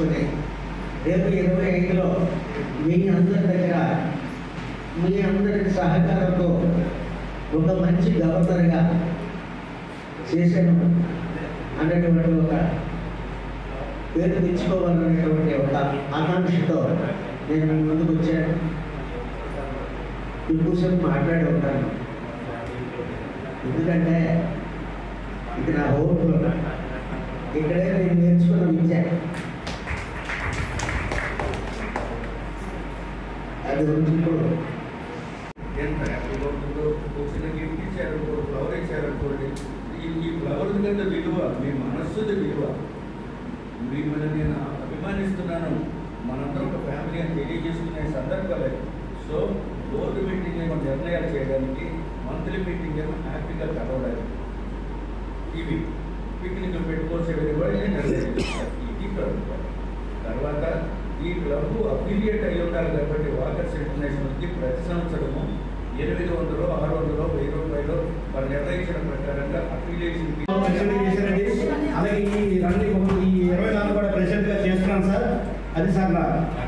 తీసుకుని రేపు ఇరవై ఐదులో మీ అందరి దగ్గర మీ అందరి సహకారంతో ఒక మంచి గవర్నర్గా చేశాను అన్నటువంటి ఒక పేరు తెచ్చుకోవాలనేటువంటి ఒక ఆకాంక్షతో నేను మీ ముందుకు వచ్చాను ఎక్కువసేపు మాట్లాడి ఉంటాను ఎందుకంటే ఇది నా ఓటు ఇక్కడే నేను నేర్చుకున్న విద్య అది ఉంచుకోడు ఎంత హ్యాపీగా ఉంటుందో ఒక చిన్న గిఫ్ట్ ఇచ్చారు ఒక ఫ్లవర్ ఇచ్చారు అనుకోండి ఈ ఈ ఫ్లవర్ కంటే విలువ మీ మనస్సుది విలువ మిమ్మల్ని నేను అభిమానిస్తున్నాను మనందరం ఒక ఫ్యామిలీ అని తెలియజేసుకునే సందర్భాలే సో బోర్డు మీటింగ్ ఏమో నిర్ణయాలు చేయడానికి మంత్లీ మీటింగ్ ఏమో హ్యాపీగా కలవడానికి ఇవి పిక్నిక్ పెట్టుకోవాల్సి కూడా నిర్ణయం ఇది ప్రభుత్వం తర్వాత ఈ క్లబ్ అఫిలియేట్ అయి ఉండాలి కాబట్టి వాకర్స్ ఇంటర్నేషనల్కి ప్రతి సంవత్సరము ఎనిమిది వందలు ఆరు వందలు వెయ్యి రూపాయలు వాళ్ళు నిర్ణయించిన ప్రకారంగా అఫిలియేషన్ ప్రెసిడెంట్ చేశారండి అలాగే ఈ రెండు ఈ ఇరవై నాలుగు కూడా ప్రెసిడెంట్ గా చేస్తున్నాను సార్ అది సార్ నా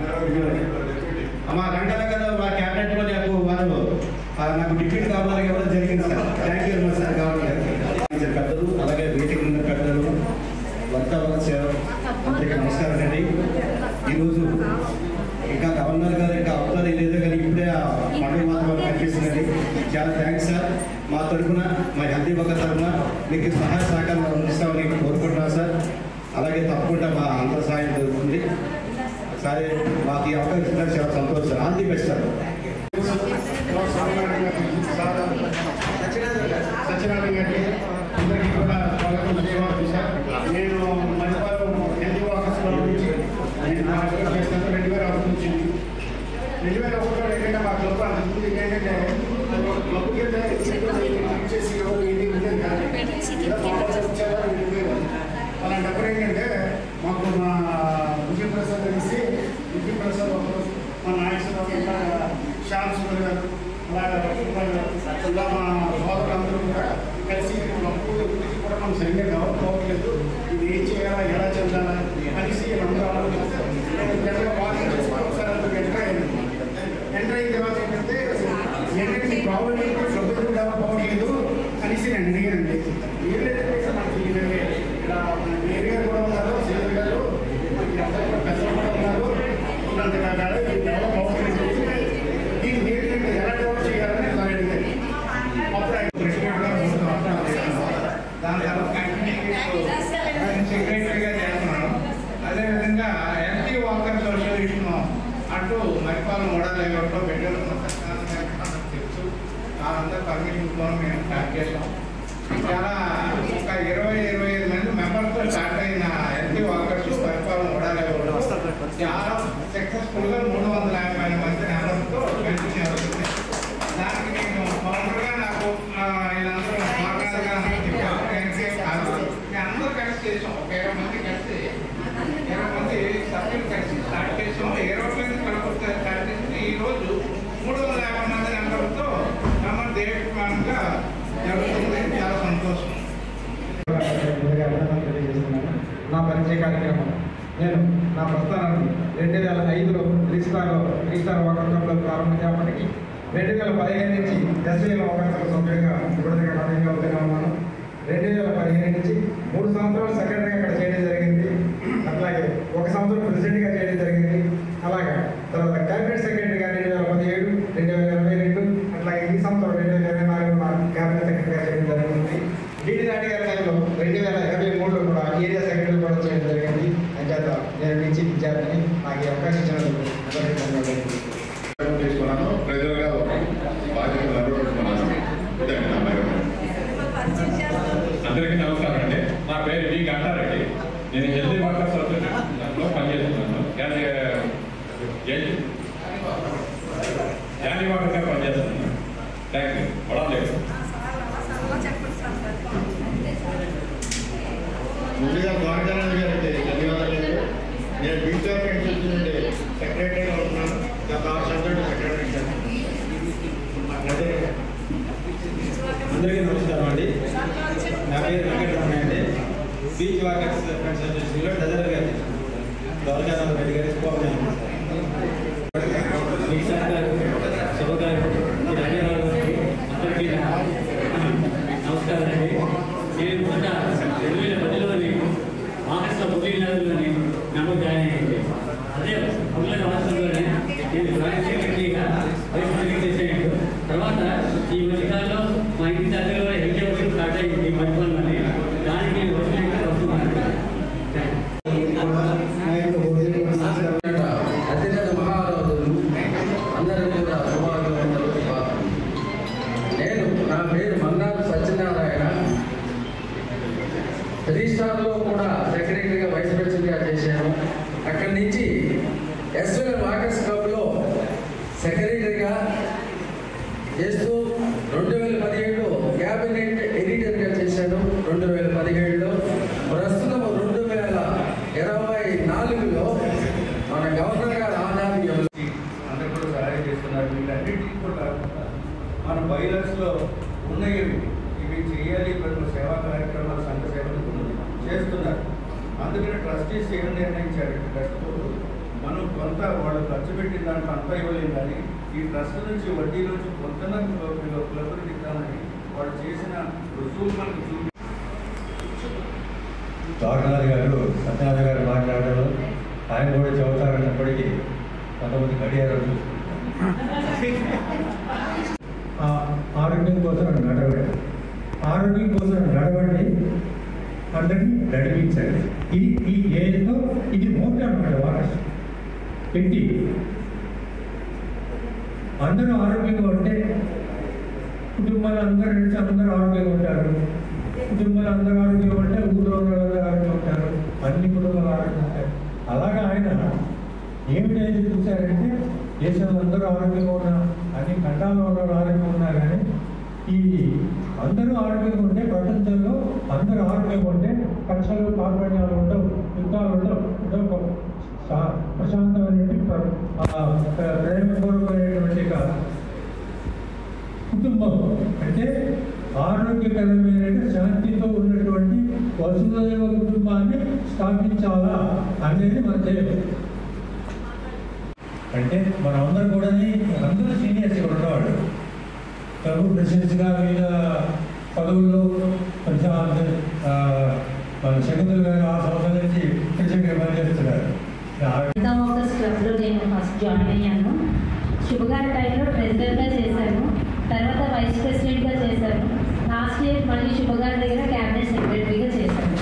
మా గంటల కదా మా క్యాబినెట్ లో నాకు వారు ఆ, నాకు డిప్యూటీ గవర్నర్ ఇవ్వడం జరిగింది sir thank you very much sir governor గారు పెద్దలు అలాగే వేదిక ఉన్న పెద్దలు వర్తవన సేవ అందరికీ నమస్కారం అండి ఈరోజు ఇంకా గవర్నర్ గారు ఇంకా అవుతారు లేదో కానీ ఇప్పుడే ఆ పండుగ వాతావరణం కనిపిస్తుందండి చాలా థ్యాంక్స్ సార్ మా తరఫున మా హెల్తీ ఒక తరఫున మీకు సహాయ సహకారం అందిస్తామని కోరుకుంటున్నాను సార్ అలాగే తప్పకుండా మా అందరి సహాయం జరుగుతుంది సరే మాకు ఈ అవకాశం ఇచ్చినందుకు చాలా సంతోషం sir all the best sir Satyanarayana గారికి అందరికీ కూడా స్వాగతం ధన్యవాదాలు సార్ నేను మణిపాలం హెల్తీ వాకర్స్లో నుంచి నేను మా క్లబ్ చేస్తాను రెండు వేల ఒకటి నుంచి రెండు వేల ఒకటిలో ఏంటంటే మా క్లబ్ అంతకుముందు ఏంటంటే క్లబ్కి వెళ్తే ట్రీట్ చేసి ఎవరు ఏది ఉండేది కాదు ఏదో మామూలుగా వచ్చేవారు వెళ్ళిపోయేవారు అలాంటప్పుడు ఏంటంటే మాకు మా విజయ ప్రసాద్ కలిసి విజయ ప్రసాద్ ఒకరు మా నాయకుడు ఇంకా శ్యామ్ సుందర్ గారు అలాగే రవికుమార్ గారు ఇలా మా సోదరులందరూ కూడా కలిసి క్లబ్ గురించి కూడా మనం సరిగ్గా గౌరవలేదు ఇది ఏం చేయాలా ఎలా చెందాలా అనేసి అందరూ ఆలోచిస్తే జనరల్గా వాకింగ్ చేసుకుని ఒకసారి అందులో ఎంటర్ అయ్యింది ఎంటర్ అయిన తర్వాత ఏంటంటే ఏంటంటే మీ ప్రాబ్లం ఏంటి క్లబ్ ఎందుకు డెవలప్ అవ్వట్లేదు అనేసి నేను అడిగానండి ఏం లేదంటే మనకి ఇక్కడ మన ఏరియా కూడా ఉన్నారు సీనియర్ గారు మనకి అందరూ కూడా పెద్దలు కూడా ఉన్నారు ఇలాంటి రకాలు ఇది డెవలప్ అవ్వట్లేదు దీన్ని ఏంటంటే ఎలా డెవలప్ చేయాలని ఇలా అడిగాను అప్పుడు ఆయన ప్రెసిడెంట్ గారు ముందు మాట్లాడారు. దాని తర్వాత కంటిన్యూ సెక్రటరీగా చేస్తున్నాను అదేవిధంగా ఎన్టీ వాకర్ అసోసియేషన్ అటు మరిపాలెం ఓడాలేవట్లో పెట్టాలన్న సత్యాన్ని తెలుసు వాళ్ళంతా పర్మిషన్తో మేము స్టార్ట్ చేసాం చాలా ఒక ఇరవై ఇరవై ఐదు మంది మెంబర్స్తో స్టార్ట్ అయిన ఎన్టీ వాకర్స్ పరిపాలన ఓడాలేవట్లో చాలా సక్సెస్ఫుల్గా మూడు వందల యాభై మంది మెంబర్స్తో కంటిన్యూ అవుతుంది దానికి నేను పౌండర్గా నాకు ఆ, వీళ్ళందరూ మాట్లాడగా చెప్పారు ఎంతసేపు కాదు మేము అందరూ కలిసి చేసాం ఒక ఇరవై మంది కలిసి ఇరవై మంది సభ్యులు కలిసి స్టార్ట్ చేసాం ఇరవై మంది కలుపుతో స్టార్ట్ చేసి ఈ రోజు మూడు వందల యాభై మంది మెంబర్తో మెంబర్ దేవమానంగా జరుగుతుంది చాలా సంతోషం ముందుగా అభినందనలు తెలియజేస్తున్నాను నా పరిచయ కార్యక్రమం నేను నా ప్రస్థానాన్ని రెండు వేల ఐదులో త్రీ స్టార్లో త్రీ స్టార్ వాకర్ క్లబ్లో ప్రారంభించినప్పటికీ రెండు వేల పదిహేను నుంచి ఎస్వీఎల్ వాకర్ క్లబ్ సభ్యుడిగా ఇప్పటిదాకా కంటిన్యూ అవుతూనే ఉన్నాను రెండు వేల పదిహేను నుంచి మూడు సంవత్సరాలు సెక్రటరీగా అక్కడ చేయడం జరిగింది అట్లాగే ఒక సంవత్సరం ప్రెసిడెంట్గా చేయడం జరిగింది అలాగే తర్వాత క్యాబినెట్ సెక్రటరీగా రెండు వేల పదిహేడు రెండు వేల ఇరవై రెండు అట్లాగే ఈ సంవత్సరం రెండు వేల ఇరవై నాలుగులో క్యాబినెట్ సెక్రటరీగా చేయడం జరిగింది డీడీ నాటి గారి టైంలో రెండు వేల ఇరవై మూడులో కూడా ఏరియా సెక్రటరీ కూడా చేయడం జరిగింది అంచేత నేను నుంచి విద్యార్థిని నాకు ఈ అవకాశం ఇచ్చినందుకు అందరికీ ధన్యవాదాలు తీసుకున్నాను ప్రజలుగా బాధ్యతలు నిర్వహిస్తున్నాను ఇదండి నా పేరు అందరికీ నమస్కారం అండి నా పేరు వి గంటారెడ్డి నేను హెల్తీ వర్కర్స్ అసోసియేషన్లో పనిచేస్తున్నాను కానీ ఎల్- జానీ వాకర్గా పనిచేస్తున్నాను థ్యాంక్ యూ వడలేదు ముందుగా ద్వారకానంద గారికి ధన్యవాదాలు నేను బీచర్ కన్స్టిట్యూషన్ నుండి సెక్రటరీగా ఉంటున్నాను గత ఆరు సంవత్సరాలు సెక్రటరీ అదే అందరికీ నమస్కారం అండి నా పేరు వెంకటరమణ అండి బీచ్ వాకర్స్ ఫ్రెండ్స్ అసోసియేషన్లో ట్రెజరర్గా చేస్తున్నాను గౌరవ రెడ్డి గారి శుభాకాంక్షలు మిగతా గారు శుభ గారు ఈ ధన్యవాదాలు అందరికీ నా నమస్కారం అండి నేను మొదట రెండు వేల పదిలోని మహారాష్ట్ర మురళీనగర్లోని నమోదు జాయిన్ అయ్యింది అదే పుల్ల రాష్ట్రంలోనే నేను డ్రాయింగ్ సెక్రటరీగా వైస్ ప్రెసిడెంట్ చేసేయండి తర్వాత ఈ మధ్యకాలంలో మా ఇంటి దగ్గరలో హెల్త్ స్టార్ట్ అయ్యింది మధ్యలోని దానికి నేను ప్రెసిడెంట్గా వస్తున్నాను అతిథి మహారాజులు అందరికీ కూడా శుభాకాంక్షలు శుభాకాంక్షలు. నేను నా పేరు మన్నాడు సత్యనారాయణ త్రీ స్టార్లో కూడా సెక్రటరీగా వైస్ ప్రెసిడెంట్గా చేశాను అక్కడి నుంచి ఎస్ఎల్ వాకర్స్ క్లబ్లో సెక్రటరీగా చేస్తూ రెండు వేల పదిహేడులో క్యాబినెట్ ఎడిటర్గా చేశాను రెండు వేల పదిహేడులో ప్రస్తుతం రెండు వేల ఇరవై నాలుగులో మన గవర్నర్ గారు ఆధ్వర్యంలో అందరూ కూడా సహాయం చేస్తున్నారు వీటన్నిటికీ కూడా మన బైలాస్లో ఉన్నాయి ఇవి ఇవి చేయాలి ప్రతి సేవా కార్యక్రమాలు సంఘ సేవలు చేస్తున్నారు అందుకని ట్రస్టీస్ ఏం నిర్ణయించారు ట్రస్ట్ బోర్డు మనం కొంత వాళ్ళు ఖర్చు పెట్టిన దాంట్లో అంతా ఇవ్వలేం కానీ ఈ ట్రస్ట్ నుంచి వడ్డీ నుంచి కొంత క్లబ్కి ఇద్దామని వాళ్ళు చేసిన రుజువులు మనకు చూపి గవర్నర్ గారు సత్యనారాయణ గారు మాట్లాడారు ఆయన కూడా చెబుతారన్నప్పటికీ కొంతమంది గడియారు ఆరోగ్యం కోసం నడవండి ఆరోగ్యం కోసం నడవండి అందరినీ నడిపించండి ఇది ఈ ఏజ్లో ఇది మోట అన్నమాట వారస్ పెట్టి అందరూ ఆరోగ్యంగా ఉంటే కుటుంబాలు అందరూ నడిచి అందరూ ఆరోగ్యంగా ఉంటారు కుటుంబాలు అందరూ ఆరోగ్యంగా ఉంటే ఊళ్ళో ఉన్న వాళ్ళందరూ ఆరోగ్యంగా ఉంటారు అన్ని కుటుంబాలు ఆరోగ్యంగా ఉంటారు అలాగా ఆయన ఏమిటైతే చూశారంటే దేశంలో అందరూ ఆరోగ్యంగా ఉన్నా అన్ని ఖండాల్లో ఉన్న వాళ్ళు ఆరోగ్యంగా ఉన్నా కానీ ఈ అందరూ ఆరోగ్యంగా ఉంటే ప్రపంచంలో అందరూ ఆరోగ్యంగా ఉంటే కక్షలు కార్పణ్యాలు ఉండవు యుద్ధాలు ఉండవు ఉండవు ఒక శా- ప్రశాంతమైనటువంటి ప్ర- ఆ, ప్ర- ప్రేమపూర్వకమైనటువంటి ఒక కుటుంబం అంటే ఆరోగ్యకరమైన శాంతితో ఉన్నటువంటి వసుదైవ కుటుంబాన్ని స్థాపించాలా అనేది మన ధ్యేయం అంటే మన అందరం కూడా అందరూ సీనియర్స్ ఇక్కడ ఉన్నవాడు ప్రభు ప్రెసిడెంట్స్గా వివిధ పదవుల్లో ప్రశాంత్ ఆ, మన శకుంతల గారు ఆ సంవత్సరం నుంచి ప్రెసిడెంట్గా పనిచేస్తున్నారు ఆ- మిగతా వర్కర్స్ క్లబ్లో నేను ఫస్ట్ జాయిన్ అయ్యాను శుభగారి టైంలో ప్రెసిడెంట్గా చేశాను తర్వాత వైస్ ప్రెసిడెంట్గా చేశాను లాస్ట్ ఇయర్ మళ్ళీ శుభగారి దగ్గర క్యాబినెట్ సెక్రటరీగా చేశాను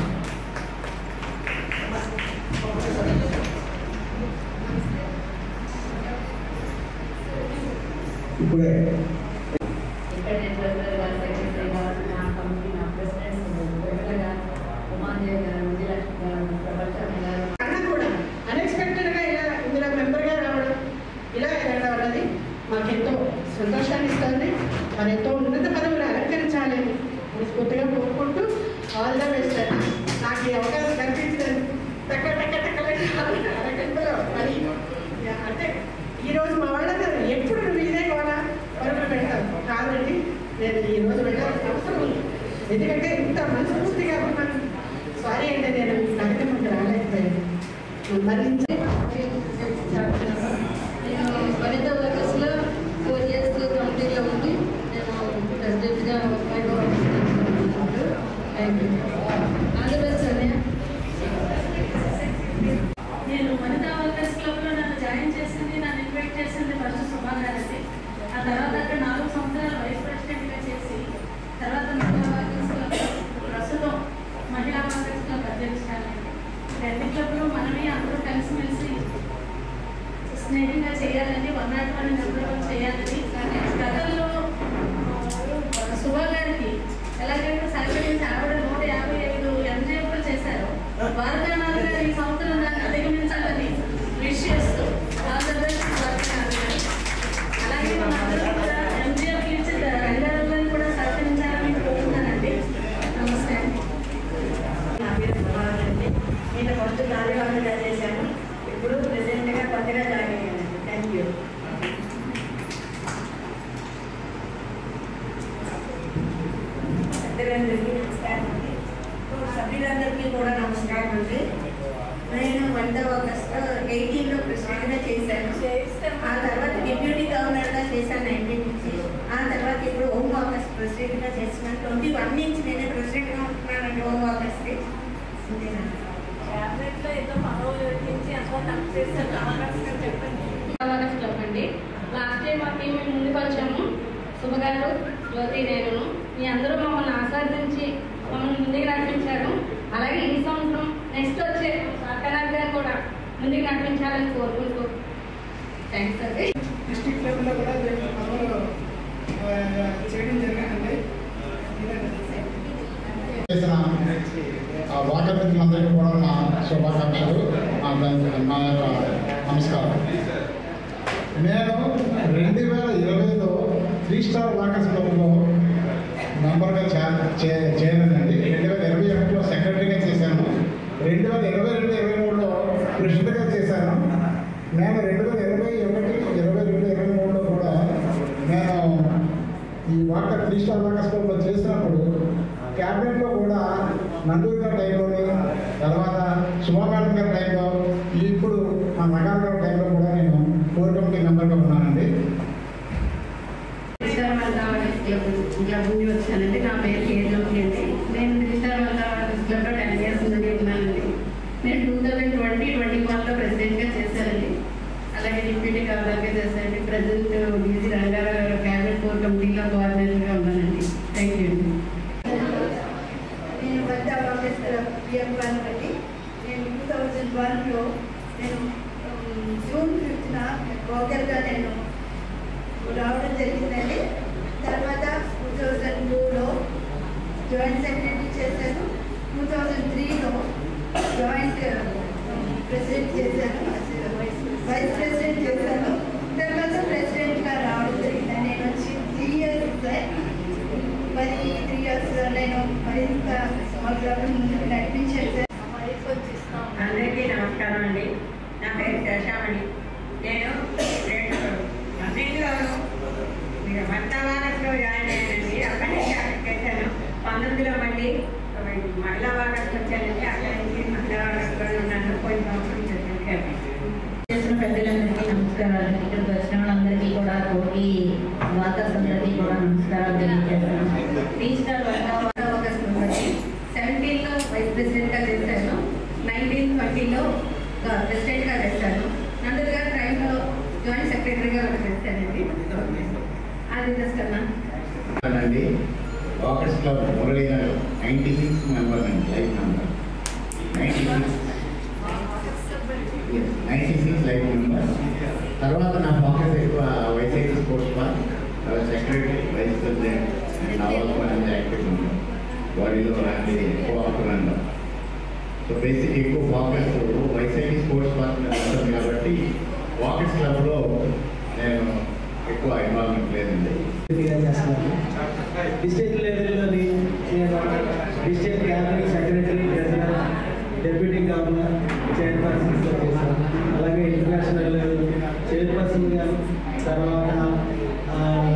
ఇప్పుడే ఇక్కడ నేను ట్రెజరర్ గారు సెక్రటరీగా నా కమిటీ నా ప్రెసిడెంట్స్ వెంకట గారు ఉమాదేవి గారు విజయలక్ష్మి గారు ప్రపంచం గారు అన్నా కూడా అన్ఎక్స్పెక్టెడ్గా ఇలా ఇందులో మెంబర్గా రావడం ఇలా ఎదగడం అన్నది మాకెంతో సంతోషాన్ని ఇస్తుంది మరి ఎంతో ఉన్నత పదవులు అలంకరించాలని మనస్ఫూర్తిగా కోరుకుంటూ ఆల్ ద బెస్ట్ నాకు ఈ అవకాశం కల్పించలేదు టక్క టక్క టక్క అరగంటలో మరి అంటే ఈరోజు మా వాళ్ళందరూ ఎప్పుడు నువ్వు ఇదే కూడా పరుగులు పెడతావు కాదండి నేను ఈ రోజు వెళ్ళాల్సిన అవసరం ఉంది ఎందుకంటే ఇంత మనస్ఫూర్తిగా ఉన్నాను సారీ అంటే నేను కార్యక్రమం రాలేకపోయాను మరి నేను వనిత వర్కర్స్లో ఫోర్ ఇయర్స్ కమిటీలో ఉండి నేను ప్రెసిడెంట్గా ఆల్ ది బెస్ట్ అన్నయ్య నేను వనితా వర్కర్స్ క్లబ్లో నన్ను జాయిన్ చేసింది నన్ను ఇన్వైట్ చేసింది ఫస్ట్ సుమా గారికి ఆ తర్వాత అక్కడ నాలుగు సంవత్సరాలు వైస్ ప్రెసిడెంట్గా చేసి తర్వాత మహిళా వర్కర్స్ క్లబ్ ప్రస్తుతం మహిళా వర్కర్స్ క్లబ్ అధ్యక్షురాలు రెండు క్లబ్లో మనమే అందరూ కలిసిమెలిసి స్నేహంగా చేయాలని వన్ నాట్ వన్ నెంబర్ చేయాలని గతంలో ఆ, సుభా గారికి ఎలాగైతే సహకరించి ఆవిడ నూట యాభై ఐదు ఎంజేపులు చేశారు వారదానాలు గారు ఈ సంవత్సరం దాన్ని అధిగమించాలని విష్ చేస్తూ ఆల్ ద బెస్ట్ వారదానాలు గారు అలాగే మనందరూ కూడా ఎంజీఎఫ్ ఇచ్చి రంగాలలో కూడా సహకరించాలని కోరుతున్నానండి నమస్తే అండి నా పేరు సుమారు అండి నేను ఫస్ట్ కార్యవర్గంగా చేశాను ఇప్పుడు ప్రెసిడెంట్గా కొత్తగా జాయిన్ అయ్యాను థ్యాంక్ యూ పెద్దలందరికీ నమస్కారం అండి సభ్యులందరికీ కూడా నమస్కారం అండి నేను వన్ వన్ ఆగస్ట్ ఎయిటీన్లో ప్రెసిడెంట్గా చేశాను ఆ తర్వాత డిప్యూటీ గవర్నర్గా చేశాను నైన్టీన్ నుంచి ఆ తర్వాత ఇప్పుడు హోమ్ ఆఫీస్ ప్రెసిడెంట్గా చేస్తున్నాను ట్వంటీ వన్ నుంచి నేనే ప్రెసిడెంట్గా ఉంటున్నానండి హోమ్ ఆఫీస్కి క్యాబినెట్లో ఏదో పదవులు ఎక్కించి అంతా తప్పు చేశారు అవకాశం చెప్పండి ఆగస్ట్ క్లబ్ అండి లాస్ట్ టైం మాకు మేము ముందుకు వచ్చాము శుభగారు జ్యోతి నేను మీ అందరూ మమ్మల్ని ఆస్వాదించి మమ్మల్ని ముందుకు నడిపించారు అలాగే ఈ సంవత్సరం నెక్స్ట్ వచ్చే సర్కనాథ్ గారు కూడా ముందుకు నడిపించాలని కోరుకుంటూ థ్యాంక్స్ అండి డిస్ట్రిక్ట్ లెవెల్లో కూడా దీనికి పదవులు ఆ, చేయడం జరిగిందండి చేసిన ఆ వాటర్ మిత్రులందరికీ కూడా నా శుభాకాంక్షలు నా ధన్య- నా యొక్క నమస్కారం నేను రెండు వేల ఇరవైలో త్రీ స్టార్ వాకర్స్ క్లబ్లో మెంబర్గా చే చేరానండి రెండు వేల ఇరవై ఒకటిలో సెక్రటరీగా చేశాను రెండు వేల ఇరవై రెండు ఇరవై మూడులో ప్రెసిడెంట్గా చేశాను నేను రెండు వేల ఇరవై ఒకటి ఇరవై రెండు ఇరవై మూడులో కూడా నేను ఈ వాటర్ త్రీ స్టార్ వాకర్స్ క్లబ్లో చేసినప్పుడు క్యాబినెట్లో కూడా నందూరి గారి టైంలోని తర్వాత శుభాకాంత్ గారి టైంలో ఇప్పుడు మా నగార్ గారి టైంలో కూడా నేను కోర్ కమిటీ మెంబర్గా ఉన్నానండి రిజిస్టర్ వందావాడీస్ క్లబ్ క్లబ్ నుండి వచ్చానండి నా పేరు కేజోకి అండి నేను రిజిస్టర్ వందావాడీస్ క్లబ్లో టెన్ ఇయర్స్ నుండి ఉన్నానండి నేను టూ థౌజండ్ ట్వంటీ ట్వంటీ వన్లో ప్రెసిడెంట్గా చేశానండి అలాగే డిప్యూటీ గవర్నర్గా చేశానండి ప్రజెంట్ డీజీ రంగారావు గారు క్యాబినెట్ కోర్ కమిటీలో కోఆర్డినేటర్గా ఉన్నానండి థ్యాంక్ యూ అండి నేను వద్ద ఆఫీస్ పిఎం వన్ బట్టి నేను టూ థౌజండ్ వన్లో నేను ఉమ్, జూన్ ఫిఫ్త్న గోగల్గా నేను రావడం జరిగిందండి తర్వాత టూ థౌజండ్ టూలో జాయింట్ సెక్రటరీ చేశాను టూ థౌజండ్ త్రీలో జాయింట్ ప్రెసిడెంట్ చేశాను వైస్ ప్రెసిడెంట్ చేశాను తర్వాత ప్రెసిడెంట్గా రావడం జరిగింది నేను వచ్చి త్రీ ఇయర్స్ సార్ మరి త్రీ ఇయర్స్లో నేను మరింత మా క్లబ్ ముందుకు నడిపించాను సార్ అందరికీ నమస్కారం అండి నా పేరు శేషామణి నేను రెండు పన్నెండులోను మీరు వంటవానస్లో జాయిన్ అయ్యానండి అక్కడి నుంచి అక్కడికి వచ్చాను పంతొమ్మిదిలో మళ్ళీ మహిళా వాడకు వచ్చానండి అక్కడి నుంచి మహిళా వాడకులో ఉన్నాను కొన్ని సంవత్సరం చేశాను చేసిన పెద్దలందరికీ నమస్కారాలు ఇక్కడికి వచ్చిన వాళ్ళందరికీ కూడా కోటి వాకర్స్ అందరికీ కూడా నమస్కారాలు తెలియజేస్తున్నాను త్రీ స్టార్ వన్ ఆగస్ట్ బట్టి సెవెంటీన్లో వైస్ ప్రెసిడెంట్గా చేశాను నైన్టీన్ ట్వంటీలో ప్రెసిడెంట్గా చేశాను నందర్ గారి టైంలో జాయింట్ సెక్రటరీగా చేశానండి అది జస్ట్ అన్నా అండి వాకర్స్ క్లబ్ మురళీ గారు నైంటీ సిక్స్ మెంబర్ అండి life member ninety six ninety six life member తర్వాత నా ఫోకస్ ఎక్కువ YCP sports park secretary vice president and also and active member బాడీలో అలాంటి ఎక్కువ ఆకులండి సో బేసిక్ ఎక్కువ ఫోకస్ వైసీపీ స్పోర్ట్స్ పార్క్ మీద ఉంటుంది కాబట్టి వాకర్స్ క్లబ్లో నేను ఎక్కువ ఇన్వాల్వ్మెంట్ లేదండి పూర్తిగా చేస్తున్నాను డిస్ట్రిక్ట్ లెవెల్లోని నేను district cabinet secretary treasurer deputy governor చైర్పర్సన్స్గా చేశాను అలాగే ఇంటర్నేషనల్ లెవెల్ చైర్పర్సన్గా తర్వాత ఆ,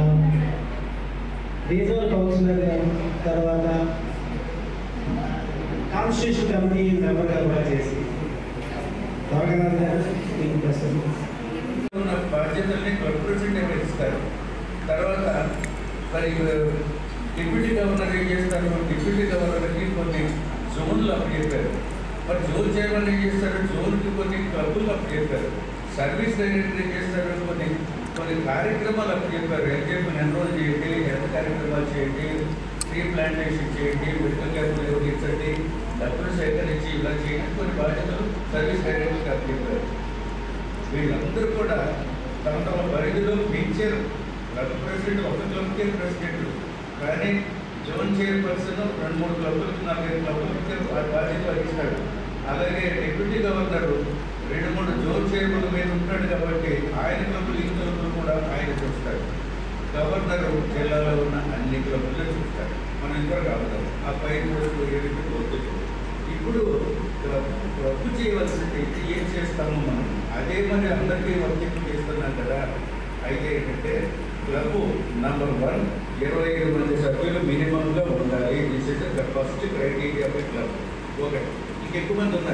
రీజనల్ కౌన్సిలర్గా తర్వాత కాన్స్టిట్యూషన్ కమిటీ మెంబర్గా కూడా చేసి రాఘనాథ్ గారు మీకు ప్రస్తుతం ఉన్న బాధ్యతల్ని క్లబ్ ప్రెసిడెంట్ ఇస్తారు తర్వాత మరి డిప్యూటీ గవర్నర్ ఏం చేస్తారు డిప్యూటీ గవర్నర్కి కొన్ని జోన్లు అప్పచెప్పారు మరి జోన్ చైర్మన్ ఏం చేస్తారు జోన్కి కొన్ని క్లబ్బులు అప్పచెప్పారు సర్వీస్ డైరెక్టర్ ఏం చేస్తారు కొన్ని కొన్ని కార్యక్రమాలు అప్పచెప్పారు ఎల్జేపీని ఎన్రోల్ చేయండి హెల్త్ కార్యక్రమాలు చేయండి ట్రీ ప్లాంటేషన్ చేయండి మెడికల్ క్యాంపులు నిర్వహించండి డబ్బులు సేకరించి ఇలా చేయండి కొన్ని బాధ్యతలు సర్వీస్ డైరెక్టర్కి అప్పచెప్పారు వీళ్ళందరూ కూడా తమ తమ పరిధిలో పిక్చర్ క్లబ్ ప్రెసిడెంట్ ఒక క్లబ్కే ప్రెసిడెంట్ కానీ జోన్ చైర్పర్సన్ రెండు మూడు క్లబ్లకు నాలుగైదు క్లబ్లకి ఆ బాధ్యత వహిస్తాడు అలాగే డిప్యూటీ గవర్నర్ రెండు మూడు జోన్ చైర్మన్ మీద ఉంటాడు కాబట్టి ఆయన క్లబ్లు ఈ క్లబ్లు కూడా ఆయన చూస్తాడు గవర్నర్ జిల్లాలో ఉన్న అన్ని క్లబ్లు చూస్తాడు మనం ఇంకా కావద్దాం ఆ పై కూడా ఏదైతే వద్దు ఇప్పుడు క్లబ్ క్లబ్ చేయవలసింది ఏం చేస్తాము మనం అదే మరి అందరికీ వర్తింపు చేస్తున్నాం కదా అయితే ఏంటంటే క్లబ్ నంబర్ వన్ ఇరవై ఐదు మంది సభ్యులు మినిమంగా ఉండాలి this is the first criteria of club ఒకటి ఇంకెక్కువ మంది ఉన్నారు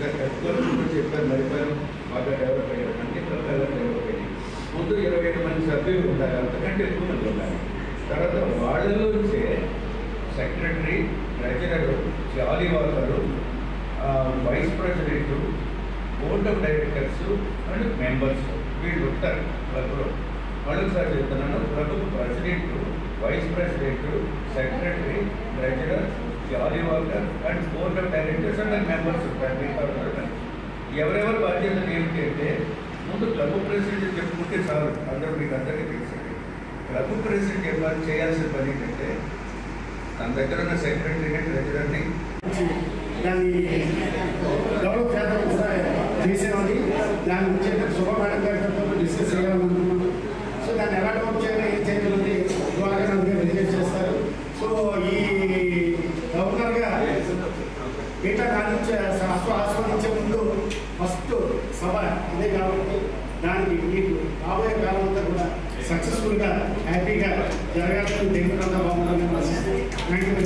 ఇందాక కట్టుకోవాలని చెప్పారు మరిపాలెం బాగా డెవలప్ అయ్యారు అన్ని ప్రకారంగా డెవలప్ అయ్యాయి ముందు ఇరవై ఐదు మంది సభ్యులు ఉండాలి అంతకంటే ఎక్కువ మంది ఉండాలి తర్వాత వాళ్ళలోంచే secretary treasurer jolly walker vice president board of directors and members వీళ్ళు ఉంటారు క్లబ్లో మరొకసారి చెప్తున్నాను club president vice president secretary treasurer jolly walker and board of directors and members ఉంటారు మిగతా ఉంటారు. ఎవరెవరి బాధ్యతలు ఏమిటి అంటే ముందు క్లబ్ ప్రెసిడెంట్ చెప్పుకుంటే చాలు అందరూ మీకు అందరికీ తెలిసింది క్లబ్ ప్రెసిడెంట్ చెప్పాలి చేయాల్సిన పని ఏంటంటే తన దగ్గర ఉన్న సెక్రటరీని ట్రెజరర్ని దాన్ని డెవలప్ చేద్దాం కూడా చేసేవాడి దాని గురించి అయితే శుభ మేడం గారితో డిస్కస్ చేయాలనుకున్నాను సో దాన్ని ఎలా డెవలప్ చేయాలో ఏం చేయాలని ద్వారా అందుకే రిలీజ్ చేస్తారు సో ఈ గవర్నర్గా మిగతా కానించే ఆస్వా ఆస్వాదించే ముందు ఫస్ట్ సభ ఇదే కాబట్టి దానికి మీకు రాబోయే కాలం అంతా కూడా సక్సెస్ఫుల్గా హ్యాపీగా జరగాలని దేవుడు అంతా బాగుంటుందని ఆశిస్తూ థ్యాంక్ యూ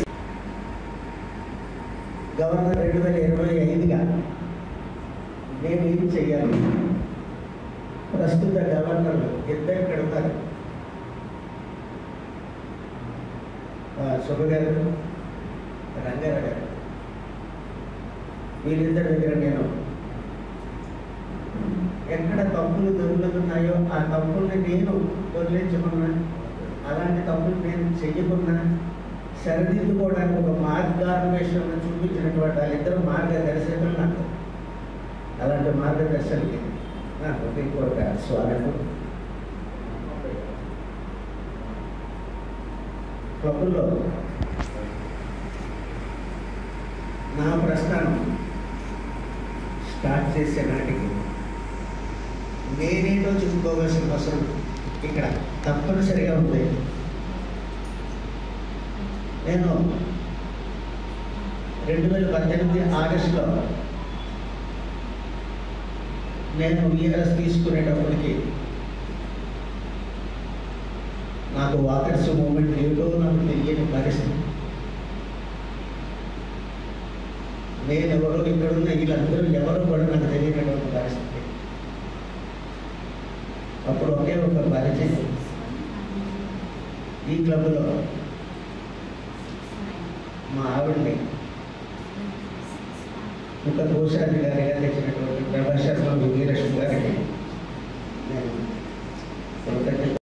గవర్నర్ రెండు వేల ఇరవై ఐదుగా మేము ఏం చెయ్యాలి ప్రస్తుత గవర్నర్ ఇద్దరు ఇక్కడ ఉన్నారు ఆ, శుభ గారు రంగారావు గారు వీళ్ళిద్దరి దగ్గర నేను ఎక్కడ తప్పులు దొరుకుతున్నాయో ఆ తప్పుల్ని నేను వదిలించుకున్నా అలాంటి తప్పులు నేను చెయ్యకున్నా సరిదిద్దుకోవడానికి ఒక మార్గాన్వేషణ చూపించినటువంటి వాళ్ళిద్దరు మార్గదర్శకులు నాకు అలాంటి మార్గదర్శకులకి నాకు ఇంకొక స్వాగతం క్లబ్లో నా ప్రస్థానం స్టార్ట్ చేసే నాటికి నేనేంటో చెప్పుకోవాల్సిన అవసరం ఇక్కడ తప్పనిసరిగా ఉంది నేను రెండు వేల పద్దెనిమిది ఆగస్టులో నేను వీఆర్ఎస్ తీసుకునేటప్పటికి నాకు వాకర్స్ మూమెంట్ ఏదో నాకు తెలియని పరిస్థితి నేను ఎవరో ఇక్కడున్న వీళ్ళందరూ ఎవరో కూడా నాకు తెలియనటువంటి పరిస్థితి అప్పుడు ఒకే ఒక పరిచయం ఈ క్లబ్లో మా ఆవిడని ఒక కోశాది గారిగా తెచ్చినటువంటి ప్రభా శర్మ విజయలక్ష్మి గారికి నేను కృతజ్ఞత